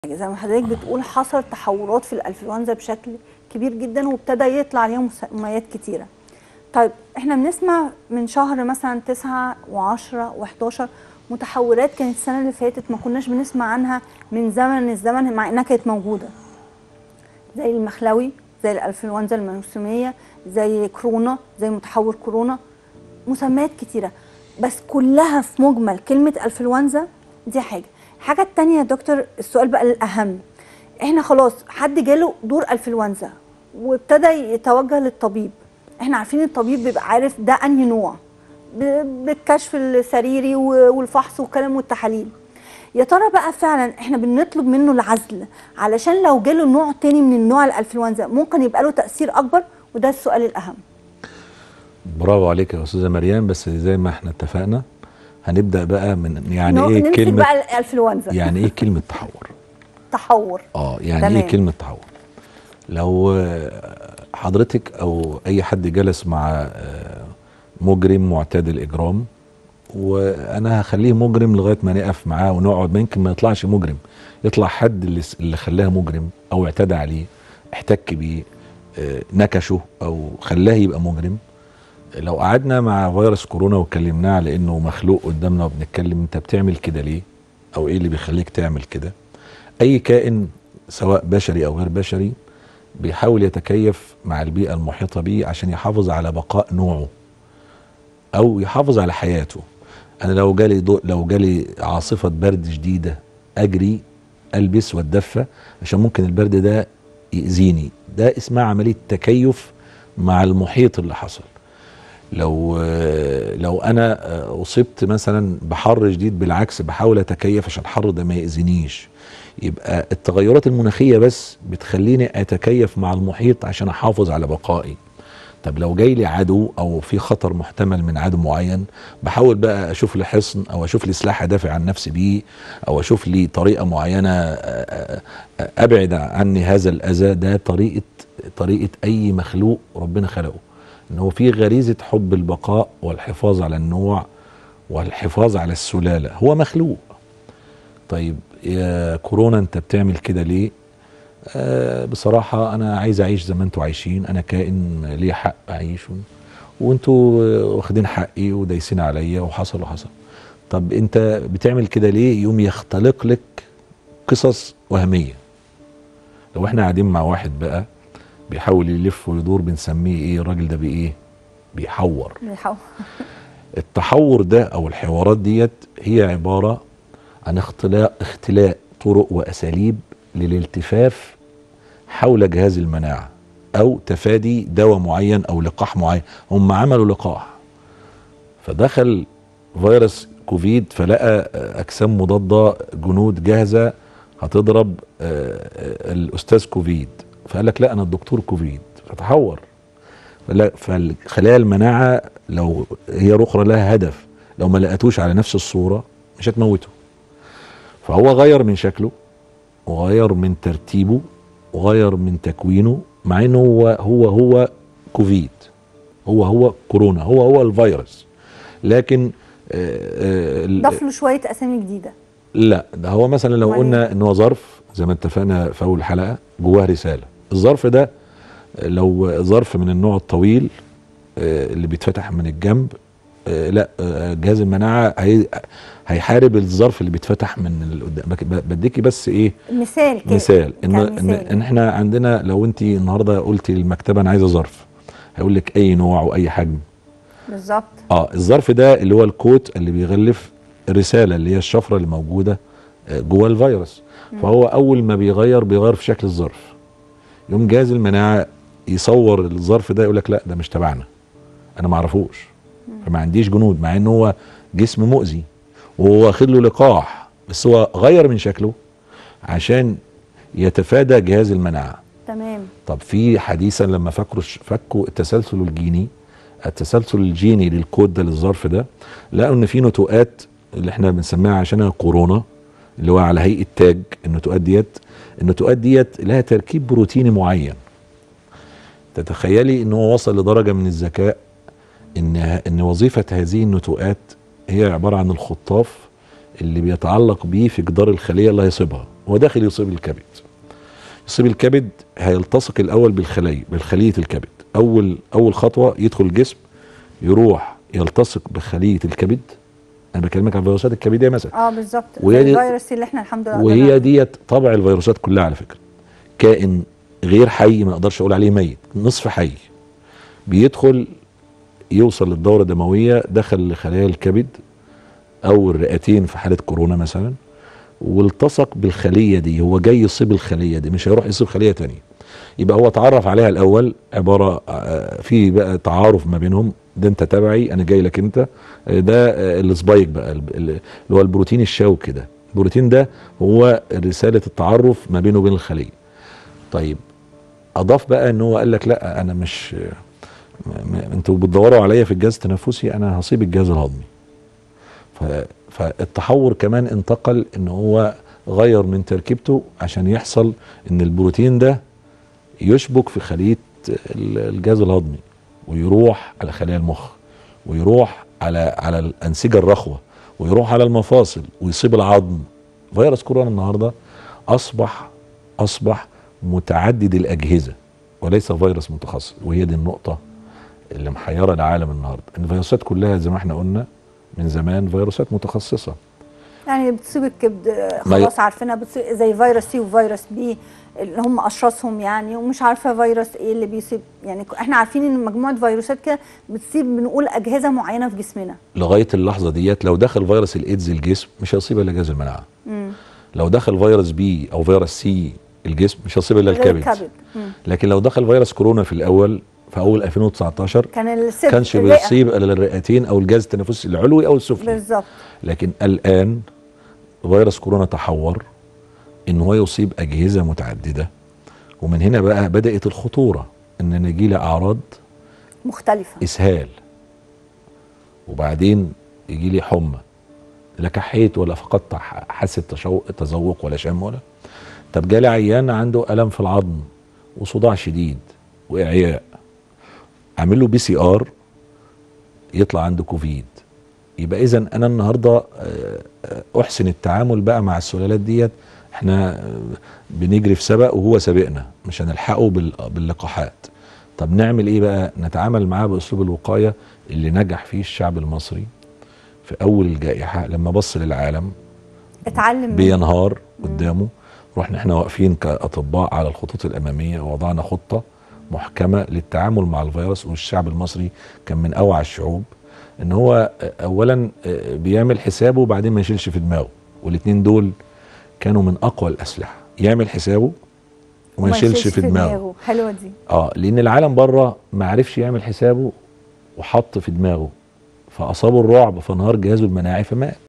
زي ما حضرتك بتقول حصل تحورات في الانفلونزا بشكل كبير جدا وابتدى يطلع عليها مسميات كتيره طيب احنا بنسمع من شهر مثلا 9 و10 و11 متحورات كانت السنه اللي فاتت ما كناش بنسمع عنها من زمن الزمن مع انها كانت موجوده زي المخلوي زي الانفلونزا الموسميه زي كورونا زي متحور كورونا مسميات كتيره بس كلها في مجمل كلمه انفلونزا دي حاجه الحاجه التانية يا دكتور السؤال بقى الاهم احنا خلاص حد جاله دور انفلونزا وابتدى يتوجه للطبيب احنا عارفين الطبيب بيبقى عارف ده انهي نوع ب- بالكشف السريري و- والفحص والكلام والتحاليل يا ترى بقى فعلا احنا بنطلب منه العزل علشان لو جاله نوع تاني من النوع الانفلونزا ممكن يبقى له تاثير اكبر وده السؤال الاهم برافو عليك يا استاذه مريم بس زي ما احنا اتفقنا هنبدا بقى من يعني نو- ايه نمسك كلمه بقى الانفلونزا يعني ايه كلمه تحور تحور اه يعني تمام. ايه كلمه تحور لو آه، حضرتك او اي حد جلس مع آه، مجرم معتاد الاجرام وانا هخليه مجرم لغايه ما نقف معاه ونقعد ما يمكن ما يطلعش مجرم يطلع حد اللي اللي خلاه مجرم او اعتدى عليه احتك بيه آه، نكشه او خلاه يبقى مجرم لو قعدنا مع فيروس كورونا وكلمناه على انه مخلوق قدامنا وبنتكلم انت بتعمل كده ليه او ايه اللي بيخليك تعمل كده اي كائن سواء بشري او غير بشري بيحاول يتكيف مع البيئه المحيطه بيه عشان يحافظ على بقاء نوعه او يحافظ على حياته انا لو جالي ضوء لو جالي عاصفه برد شديده اجري البس واتدفى عشان ممكن البرد ده يأذيني ده اسمها عمليه تكيف مع المحيط اللي حصل لو لو انا اصبت مثلا بحر شديد بالعكس بحاول اتكيف عشان الحر ده ما ياذينيش يبقى التغيرات المناخيه بس بتخليني اتكيف مع المحيط عشان احافظ على بقائي طب لو جاي لي عدو او في خطر محتمل من عدو معين بحاول بقى اشوف لي حصن او اشوف لي سلاح ادافع عن نفسي بيه او اشوف لي طريقه معينه آه، آه، ابعد عني هذا الاذى ده طريقه طريقه اي مخلوق ربنا خلقه ان هو في غريزه حب البقاء والحفاظ على النوع والحفاظ على السلاله هو مخلوق طيب يا كورونا انت بتعمل كده ليه آه بصراحة أنا عايز أعيش زي ما أنتوا عايشين أنا كائن ليه حق أعيش وأنتوا آه، واخدين حقي ودايسين عليا وحصل وحصل طب أنت بتعمل كده ليه يوم يختلق لك قصص وهمية لو احنا قاعدين مع واحد بقى بيحاول يلف ويدور بنسميه ايه الراجل ده بايه بيحور بيحاول. التحور ده او الحوارات ديت هي عباره عن اختلاء اختلاء طرق واساليب للالتفاف حول جهاز المناعه او تفادي دواء معين او لقاح معين هم عملوا لقاح فدخل فيروس كوفيد فلقى اجسام مضاده جنود جاهزه هتضرب آه، آه، الاستاذ كوفيد فقال لك لا انا الدكتور كوفيد فتحور فلا- فالخلايا المناعه لو هي اخرى لها هدف لو ما لقتوش على نفس الصوره مش هتموته فهو غير من شكله وغير من ترتيبه وغير من تكوينه مع انه هو هو هو كوفيد هو هو كورونا هو هو الفيروس لكن آه، آه، ال- ضاف له شويه اسامي جديده لا ده هو مثلا لو أمال قلنا ان هو ظرف زي ما اتفقنا في اول حلقه جواه رساله الظرف ده لو ظرف من النوع الطويل آه، اللي بيتفتح من الجنب آه، لا آه، جهاز المناعه هي هيحارب الظرف اللي بيتفتح من اللي قدام بك- ب- بديكي بس ايه مثال كده مثال ان ان, كمثال. إن احنا عندنا لو انت النهارده قلتي للمكتبه انا عايزه ظرف هيقول لك اي نوع واي حجم بالظبط اه الظرف ده اللي هو الكوت اللي بيغلف الرساله اللي هي الشفره اللي موجوده آه، جوه الفيروس فهو اول ما بيغير بيغير في شكل الظرف يوم جهاز المناعه يصور الظرف ده يقول لك لا ده مش تبعنا انا ما اعرفوش فما عنديش جنود مع ان هو جسم مؤذي وهو واخد له لقاح بس هو غير من شكله عشان يتفادى جهاز المناعه تمام طب في حديثا لما فكروا فكوا التسلسل الجيني التسلسل الجيني للكود ده للظرف ده لقوا ان في نتوءات اللي احنا بنسميها عشانها كورونا اللي هو على هيئه تاج النتوءات ديت النتوءات ديت لها تركيب بروتيني معين تتخيلي ان هو وصل لدرجه من الذكاء ان ان وظيفه هذه النتوءات هي عباره عن الخطاف اللي بيتعلق بيه في جدار الخليه اللي هيصيبها هو داخل يصيب الكبد يصيب الكبد هيلتصق الاول بالخليه بالخليه الكبد اول اول خطوه يدخل الجسم يروح يلتصق بخليه الكبد انا بكلمك عن الفيروسات الكبديه مثلا اه بالظبط وهي زي دي- الفيروس اللي احنا الحمد لله وهي قدرنا- ديت طبع الفيروسات كلها على فكره كائن غير حي ما اقدرش اقول عليه ميت نصف حي بيدخل يوصل للدوره الدمويه دخل لخلايا الكبد او الرئتين في حاله كورونا مثلا والتصق بالخليه دي هو جاي يصيب الخليه دي مش هيروح يصيب خليه تانية يبقى هو اتعرف عليها الاول عباره آه، في بقى تعارف ما بينهم ده انت تبعي انا جاي لك انت آه، ده آه، السبايك بقى ال- ال- اللي هو البروتين الشوكي ده البروتين ده هو رساله التعرف ما بينه وبين الخليه طيب اضاف بقى ان هو قال لك لا انا مش م- م- انتوا بتدوروا عليا في الجهاز التنفسي انا هصيب الجهاز الهضمي ف... فالتحور كمان انتقل ان هو غير من تركيبته عشان يحصل ان البروتين ده يشبك في خليه ال- الجهاز الهضمي ويروح على خلايا المخ ويروح على على الانسجه الرخوه ويروح على المفاصل ويصيب العظم فيروس كورونا النهارده اصبح اصبح متعدد الاجهزه وليس فيروس متخصص وهي دي النقطه اللي محيره العالم النهارده ان الفيروسات كلها زي ما احنا قلنا من زمان فيروسات متخصصه يعني بتصيب الكبد آه، ما ي- خلاص عارفينها بتصيب زي فيروس سي وفيروس بي اللي هم اشخاصهم يعني ومش عارفه فيروس ايه اللي بيصيب يعني ك- احنا عارفين ان مجموعه فيروسات كده بتصيب بنقول اجهزه معينه في جسمنا لغايه اللحظه ديت لو دخل فيروس الايدز الجسم مش هيصيب الا جهاز المناعه مم. لو دخل فيروس بي او فيروس سي الجسم مش هيصيب الا غير الكبد مم. لكن لو دخل فيروس كورونا في الاول في اول 2019 كان الست كانش الرئة. بيصيب الا الرئتين او الجهاز التنفسي العلوي او السفلي بالظبط لكن الان فيروس كورونا تحور ان هو يصيب اجهزه متعدده ومن هنا بقى بدات الخطوره ان يجي لي اعراض مختلفه اسهال وبعدين يجي لي حمى لا كحيت ولا فقدت ح- حاسه تشو- تذوق ولا شم ولا طب جالي عيان عنده الم في العظم وصداع شديد واعياء اعمل له بي سي ار يطلع عنده كوفيد يبقى اذا انا النهارده آه، آه، احسن التعامل بقى مع السلالات ديت احنا آه، بنجري في سبق وهو سابقنا مش هنلحقه بال- باللقاحات طب نعمل ايه بقى نتعامل معاه باسلوب الوقايه اللي نجح فيه الشعب المصري في اول الجائحه لما بص للعالم اتعلم منه. بينهار قدامه رحنا احنا واقفين كاطباء على الخطوط الاماميه ووضعنا خطه محكمه للتعامل مع الفيروس والشعب المصري كان من اوعى الشعوب ان هو اولا بيعمل حسابه وبعدين ما يشيلش في دماغه والاثنين دول كانوا من اقوى الاسلحه يعمل حسابه وما يشيلش في دماغه حلوه دي اه لان العالم بره ما عرفش يعمل حسابه وحط في دماغه فاصابه الرعب فانهار جهازه المناعي فمات